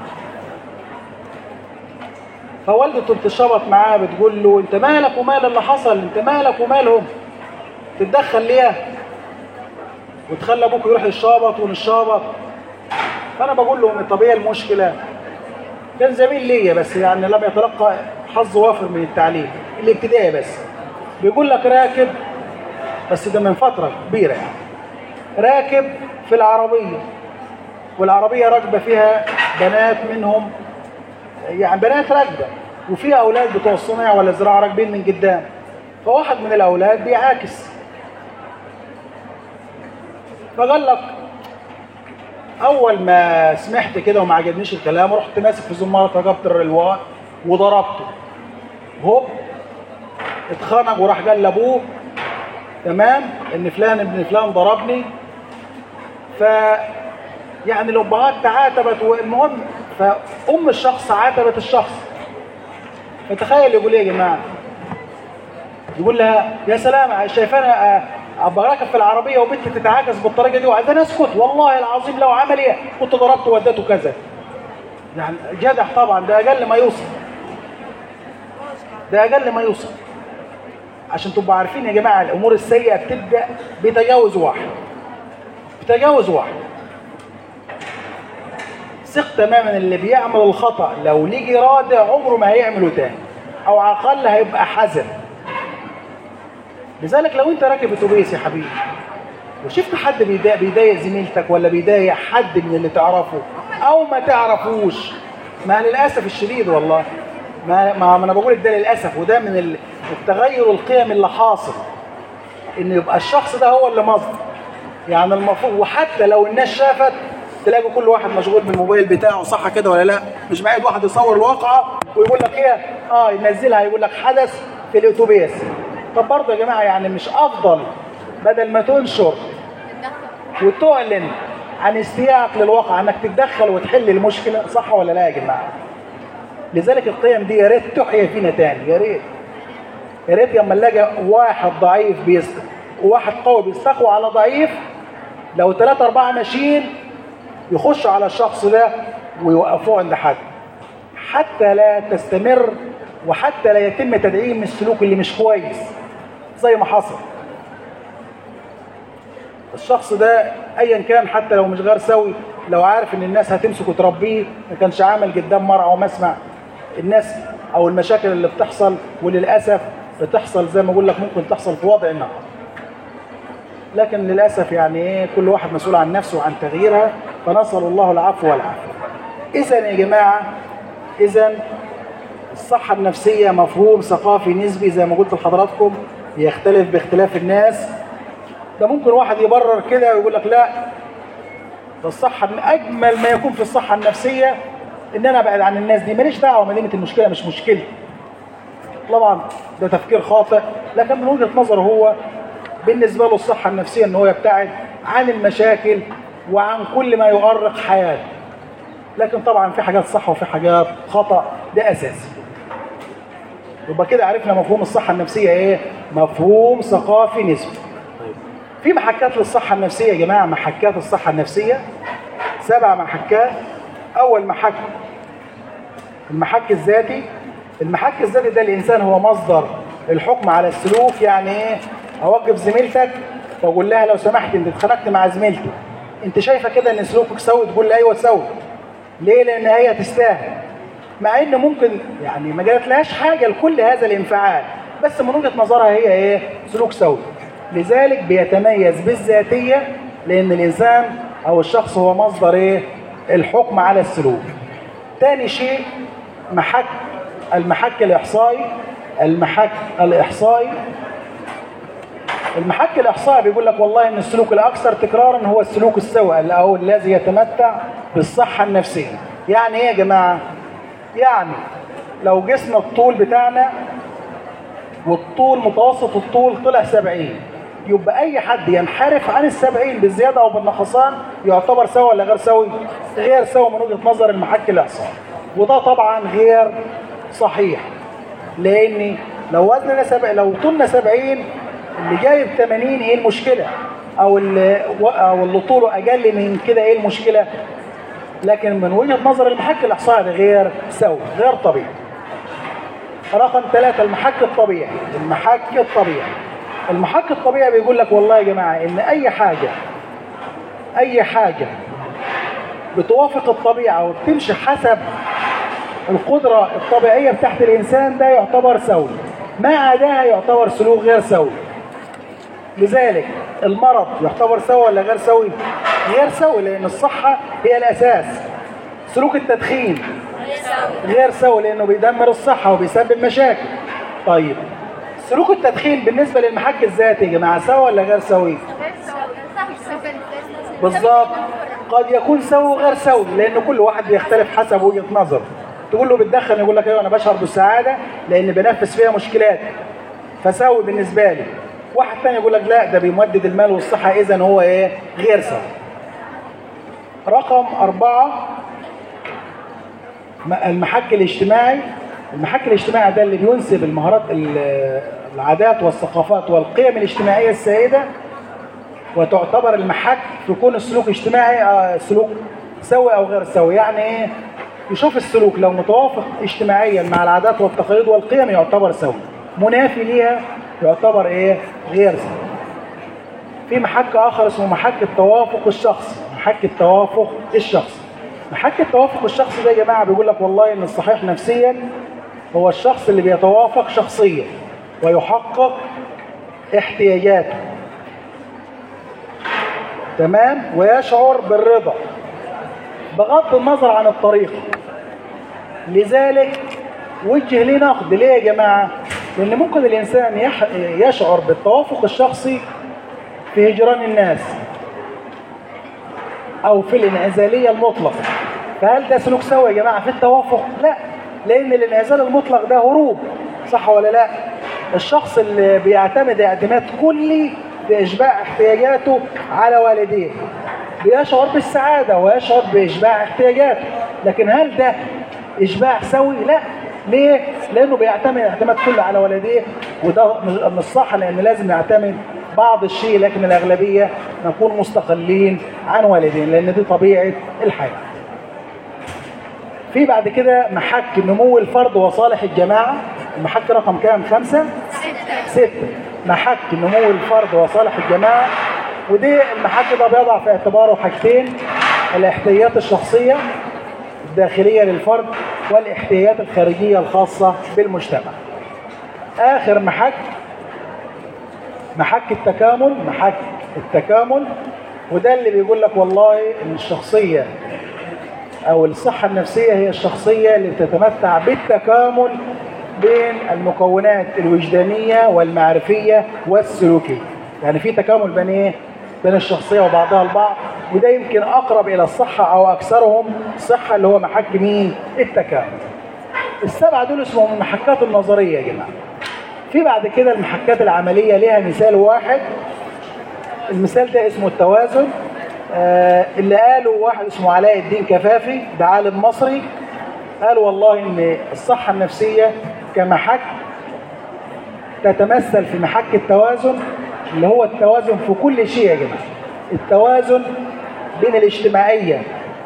فوالدته بتشبط معاه بتقول له انت مالك ومال اللي حصل انت مالك ومالهم تتدخل ليه وتخلى ابوك يروح يشابط ونشابط فانا بقول لهم طب ايه المشكله كان زميل ليا بس يعني لم يتلقى حظ وافر من التعليم الابتدائي بس بيقول لك راكب بس ده من فتره كبيره يعني راكب في العربيه والعربيه راكبه فيها بنات منهم يعني بنات راكبه وفي اولاد بتوع الصناعه ولا الزراعه راكبين من قدام فواحد من الاولاد بيعاكس فقال لك اول ما سمعت كده وما عجبنيش الكلام رحت ماسك في زماره رقبه الرلوان وضربته هوب اتخنق وراح قال لابوه تمام ان فلان ابن فلان ضربني ف يعني الامهات تعاتبت والمهم فام الشخص عاتبت الشخص فتخيل يقول ايه يا جماعه يقول لها يا سلام شايفانا ابقى راكب في العربيه وبنتي تتعاكس بالطريقه دي وعايزاني اسكت والله العظيم لو عمل ايه كنت ضربته ووديته كذا يعني جدع طبعا ده اقل ما يوصل ده اقل ما يوصل عشان تبقوا عارفين يا جماعه الامور السيئه بتبدا بتجاوز واحد بتجاوز واحد ثق تماما اللي بيعمل الخطا لو ليه اراده عمره ما هيعمله تاني او على الاقل هيبقى حذر لذلك لو انت راكب اتوبيس يا حبيبي وشفت حد بيضايق بيضايق زميلتك ولا بيضايق حد من اللي تعرفه او ما تعرفوش ما للاسف الشديد والله ما ما ما انا بقول ده للاسف وده من ال- التغير القيمي اللي حاصل ان يبقى الشخص ده هو اللي مصدر يعني المفروض وحتى لو الناس شافت تلاقي كل واحد مشغول بالموبايل بتاعه صح كده ولا لا مش معايا واحد يصور الواقعه ويقول لك ايه اه ينزلها يقول لك حدث في الاتوبيس طب برضه يا جماعه يعني مش افضل بدل ما تنشر تتدخل وتعلن عن استياءك للواقع انك تتدخل وتحل المشكله صح ولا لا يا جماعه؟ لذلك القيم دي يا ريت تحيا فينا تاني يا ريت يا ريت لما نلاقي واحد ضعيف بيست وواحد قوي بيستقوى على ضعيف لو ثلاثة أربعة ماشيين يخشوا على الشخص ده ويوقفوه عند حد حتى لا تستمر وحتى لا يتم تدعيم السلوك اللي مش كويس زي ما حصل الشخص ده ايا كان حتى لو مش غير سوي لو عارف ان الناس هتمسك وتربيه ما كانش عامل قدام مرعى ومسمع الناس او المشاكل اللي بتحصل وللاسف بتحصل زي ما اقول لك ممكن تحصل في وضع النهار لكن للاسف يعني ايه كل واحد مسؤول عن نفسه وعن تغييرها فنسال الله العفو والعافيه اذا يا جماعه اذا الصحه النفسيه مفهوم ثقافي نسبي زي ما قلت لحضراتكم يختلف باختلاف الناس ده ممكن واحد يبرر كده ويقول لك لا ده الصحة من أجمل ما يكون في الصحة النفسية إن أنا أبعد عن الناس دي ماليش دعوة مدينة المشكلة مش مشكلتي طبعا ده تفكير خاطئ لكن من وجهة نظره هو بالنسبة له الصحة النفسية إن هو يبتعد عن المشاكل وعن كل ما يؤرق حياته لكن طبعا في حاجات صح وفي حاجات خطأ ده أساسي يبقى كده عرفنا مفهوم الصحة النفسية إيه؟ مفهوم ثقافي نسبي في محكات للصحة النفسية يا جماعة محكات الصحة النفسية سبع محكات أول محك المحك الذاتي المحك الذاتي ده الإنسان هو مصدر الحكم على السلوك يعني إيه أوقف زميلتك وأقول لها لو سمحت أنت اتخانقت مع زميلتي أنت شايفة كده إن سلوكك سوي تقول لي أيوه سوي ليه؟ لأن هي تستاهل مع إن ممكن يعني ما جاتلهاش حاجة لكل هذا الانفعال بس من وجهة نظرها هي إيه؟ سلوك سوي لذلك بيتميز بالذاتية لأن الإنسان أو الشخص هو مصدر إيه؟ الحكم على السلوك. تاني شيء محك المحك الإحصائي المحك الإحصائي المحك الإحصائي بيقول لك والله إن السلوك الأكثر تكرارا هو السلوك السوي أو الذي يتمتع بالصحة النفسية. يعني إيه يا جماعة؟ يعني لو قسنا الطول بتاعنا والطول متوسط الطول طلع 70 يبقى اي حد ينحرف عن السبعين بالزياده او بالنقصان يعتبر سوي ولا غير سوي؟ غير سوي من وجهه نظر المحك الاحصائي وده طبعا غير صحيح لان لو وزننا سبع لو طولنا 70 اللي جايب 80 ايه المشكله؟ او اللي او اللي طوله اقل من كده ايه المشكله؟ لكن من وجهه نظر المحك الاحصائي ده غير سوي غير طبيعي رقم ثلاثة المحك الطبيعي المحك الطبيعي المحك الطبيعي بيقول لك والله يا جماعة إن أي حاجة أي حاجة بتوافق الطبيعة وبتمشي حسب القدرة الطبيعية بتاعت الإنسان ده يعتبر سوي ما عداها يعتبر سلوك غير سوي لذلك المرض يعتبر سوي ولا غير سوي؟ غير سوي لأن الصحة هي الأساس سلوك التدخين غير سوي لانه بيدمر الصحه وبيسبب مشاكل طيب سلوك التدخين بالنسبه للمحك الذاتي يا جماعه سوي ولا غير سوي بالظبط قد يكون سوي وغير سوي لان كل واحد بيختلف حسب وجهه نظره تقول له بتدخن يقول لك ايوه انا بشعر بالسعاده لان بنفس فيها مشكلات فسوي بالنسبه لي واحد تاني يقول لك لا ده بيمدد المال والصحه اذا هو ايه غير سوي رقم أربعة م- المحك الاجتماعي المحك الاجتماعي ده اللي بينسب المهارات ال- العادات والثقافات والقيم الاجتماعية السائدة وتعتبر المحك في كون السلوك اجتماعي آه، سلوك سوي أو غير سوي يعني إيه يشوف السلوك لو متوافق اجتماعيا مع العادات والتقاليد والقيم يعتبر سوي منافي ليها يعتبر إيه غير سوي في محك اخر اسمه محك التوافق الشخصي محك التوافق الشخصي محك التوافق الشخصي ده يا جماعه بيقول لك والله ان الصحيح نفسيا هو الشخص اللي بيتوافق شخصيا ويحقق احتياجاته تمام ويشعر بالرضا بغض النظر عن الطريقه لذلك وجه ليه نقد ليه يا جماعه لان ممكن الانسان يح- يشعر بالتوافق الشخصي في هجران الناس او في الانعزاليه المطلقه فهل ده سلوك سوي يا جماعه في التوافق لا لان الانعزال المطلق ده هروب صح ولا لا الشخص اللي بيعتمد اعتماد كلي في اشباع احتياجاته على والديه بيشعر بالسعاده ويشعر باشباع احتياجاته لكن هل ده اشباع سوي لا ليه لانه بيعتمد اعتماد كلي على والديه وده مش مش صح لان لازم نعتمد بعض الشيء لكن الاغلبيه نكون مستقلين عن والدين لان دي طبيعه الحياه في بعد كده محك نمو الفرد وصالح الجماعه المحك رقم كام خمسة ستة محك نمو الفرد وصالح الجماعة ودي المحك ده بيضع في اعتباره حاجتين الاحتياجات الشخصية الداخلية للفرد والاحتياجات الخارجية الخاصة بالمجتمع آخر محك محك التكامل محك التكامل وده اللي بيقول لك والله ان الشخصية او الصحة النفسية هي الشخصية اللي بتتمتع بالتكامل بين المكونات الوجدانية والمعرفية والسلوكية يعني في تكامل بين ايه بين الشخصية وبعضها البعض وده يمكن اقرب الى الصحة او اكثرهم صحة اللي هو محك مين التكامل السبعة دول اسمهم المحكات النظرية يا جماعة في بعد كده المحكات العملية ليها مثال واحد المثال ده اسمه التوازن آه اللي قاله واحد اسمه علاء الدين كفافي ده عالم مصري قال والله ان الصحة النفسية كمحك تتمثل في محك التوازن اللي هو التوازن في كل شيء يا جماعة التوازن بين الاجتماعية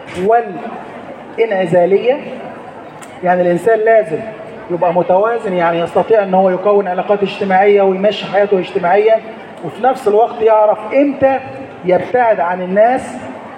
والانعزالية يعني الإنسان لازم يبقى متوازن يعني يستطيع ان هو يكون علاقات اجتماعية ويمشي حياته اجتماعيا وفي نفس الوقت يعرف امتى يبتعد عن الناس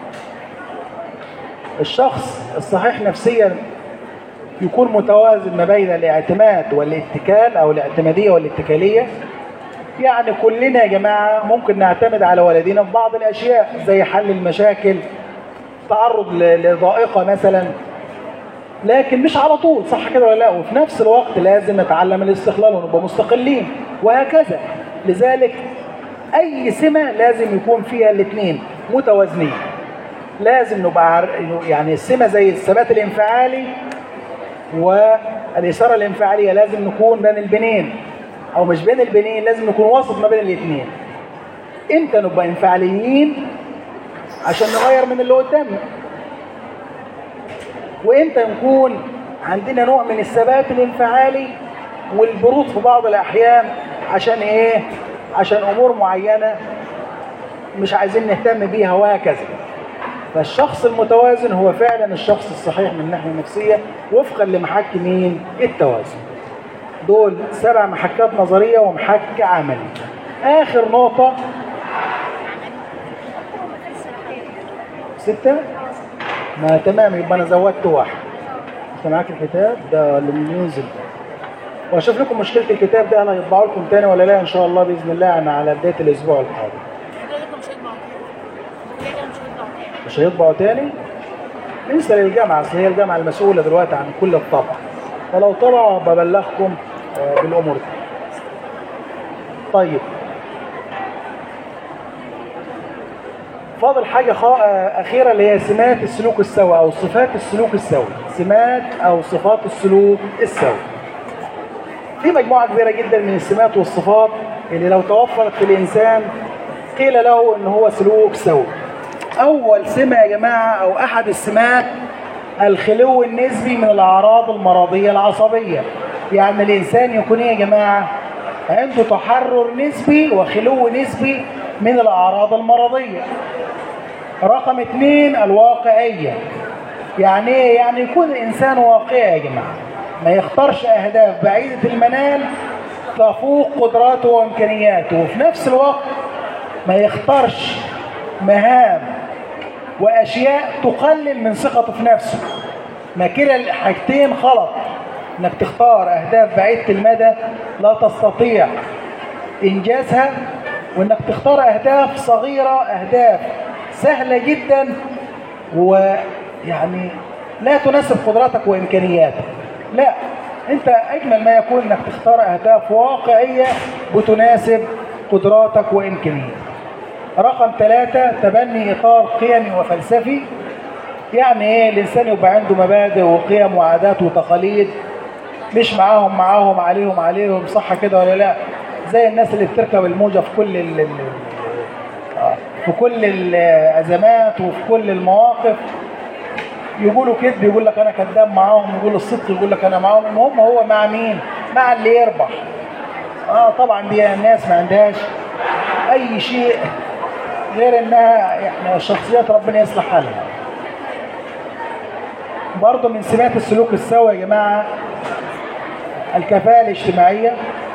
الشخص الصحيح نفسيا يكون متوازن ما بين الاعتماد والاتكال او الاعتماديه والاتكاليه يعني كلنا يا جماعه ممكن نعتمد على والدينا في بعض الاشياء زي حل المشاكل تعرض ل- لضائقه مثلا لكن مش على طول صح كده ولا لا وفي نفس الوقت لازم نتعلم الاستقلال ونبقى مستقلين وهكذا لذلك اي سمه لازم يكون فيها الاثنين متوازنين لازم نبقى عار... يعني السمه زي الثبات الانفعالي والاثاره الانفعاليه لازم نكون بين البنين او مش بين البنين لازم نكون وسط ما بين الاثنين امتى نبقى انفعاليين عشان نغير من اللي قدامنا وامتى نكون عندنا نوع من الثبات الانفعالي والبرود في بعض الاحيان عشان ايه عشان امور معينه مش عايزين نهتم بيها وهكذا فالشخص المتوازن هو فعلا الشخص الصحيح من الناحيه النفسيه وفقا لمحك مين التوازن دول سبع محكات نظريه ومحك عملي اخر نقطه ستة ما تمام يبقى انا زودت واحد انت معاك الكتاب ده للميوزك واشوف لكم مشكله الكتاب ده انا هيطبعوا لكم تاني ولا لا ان شاء الله باذن الله انا على بدايه الاسبوع القادم مش هيطبعوا تاني ننسى للجامعه اصل هي الجامعه المسؤوله دلوقتي عن كل الطبع فلو طبعوا ببلغكم آه، بالامور دي طيب فاضل حاجة خا- آه، أخيرة اللي هي سمات السلوك السوي أو صفات السلوك السوي سمات أو صفات السلوك السوي في مجموعة كبيرة جدا من السمات والصفات اللي لو توفرت في الإنسان قيل له إن هو سلوك سوي أول سمة يا جماعة أو أحد السمات الخلو النسبي من الأعراض المرضية العصبية يعني الإنسان يكون إيه يا جماعة عنده تحرر نسبي وخلو نسبي من الأعراض المرضية رقم اثنين الواقعية يعني ايه؟ يعني يكون الإنسان واقعي يا جماعة ما يختارش أهداف بعيدة المنال تفوق قدراته وإمكانياته وفي نفس الوقت ما يختارش مهام وأشياء تقلل من ثقته في نفسه ما كلا الحاجتين غلط انك تختار اهداف بعيدة المدى لا تستطيع انجازها وانك تختار اهداف صغيرة اهداف سهلة جدا ويعني لا تناسب قدراتك وامكانياتك لا انت اجمل ما يكون انك تختار اهداف واقعية بتناسب قدراتك وامكانياتك رقم ثلاثة تبني اطار قيمي وفلسفي يعني ايه الانسان يبقى عنده مبادئ وقيم وعادات وتقاليد مش معاهم معاهم عليهم عليهم صح كده ولا لا زي الناس اللي بتركب الموجة في كل ال ال- آه، في كل الازمات وفي كل المواقف يقولوا كذب يقول لك انا كذاب معاهم يقول الصدق يقول لك انا معاهم المهم هو مع مين مع اللي يربح اه طبعا دي الناس ما عندهاش اي شيء غير انها يعني شخصيات ربنا يصلح حالها برضه من سمات السلوك السوي يا جماعه الكفاءه الاجتماعيه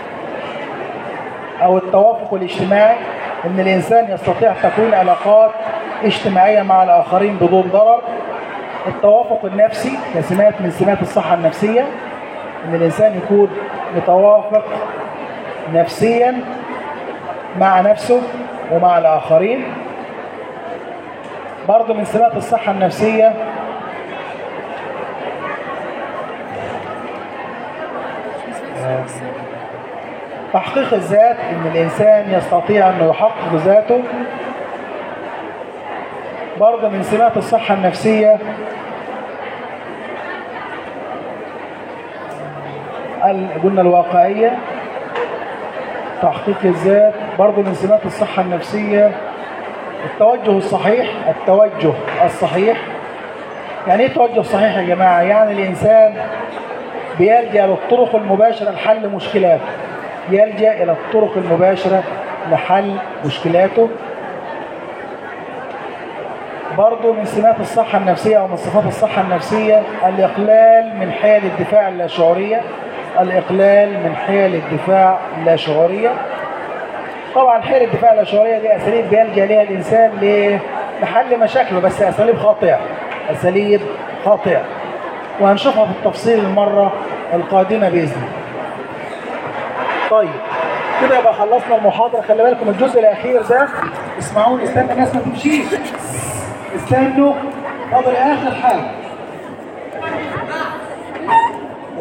او التوافق الاجتماعي ان الانسان يستطيع تكوين علاقات اجتماعيه مع الاخرين بدون ضرر التوافق النفسي كسمات من سمات الصحه النفسيه ان الانسان يكون متوافق نفسيا مع نفسه ومع الاخرين برضه من سمات الصحه النفسيه تحقيق الذات ان الانسان يستطيع انه يحقق ذاته برضه من سمات الصحه النفسيه ال- قلنا الواقعيه تحقيق الذات برضه من سمات الصحه النفسيه التوجه الصحيح التوجه الصحيح يعني ايه توجه صحيح يا جماعه يعني الانسان بيلجأ للطرق المباشرة لحل مشكلاته يلجأ إلى الطرق المباشرة لحل مشكلاته برضو من سمات الصحة النفسية أو من صفات الصحة النفسية الإقلال من حيل الدفاع اللاشعورية الإقلال من حيل الدفاع اللاشعورية طبعا حيل الدفاع اللاشعورية دي أساليب بيلجأ ليها الإنسان ل- لحل مشاكله بس أساليب خاطئة أساليب خاطئة وهنشوفها في التفصيل المرة القادمة بإذن الله. طيب كده يبقى خلصنا المحاضرة خلي بالكم الجزء الأخير ده اسمعوني استنى الناس ما تمشيش استنوا فاضل آخر حاجة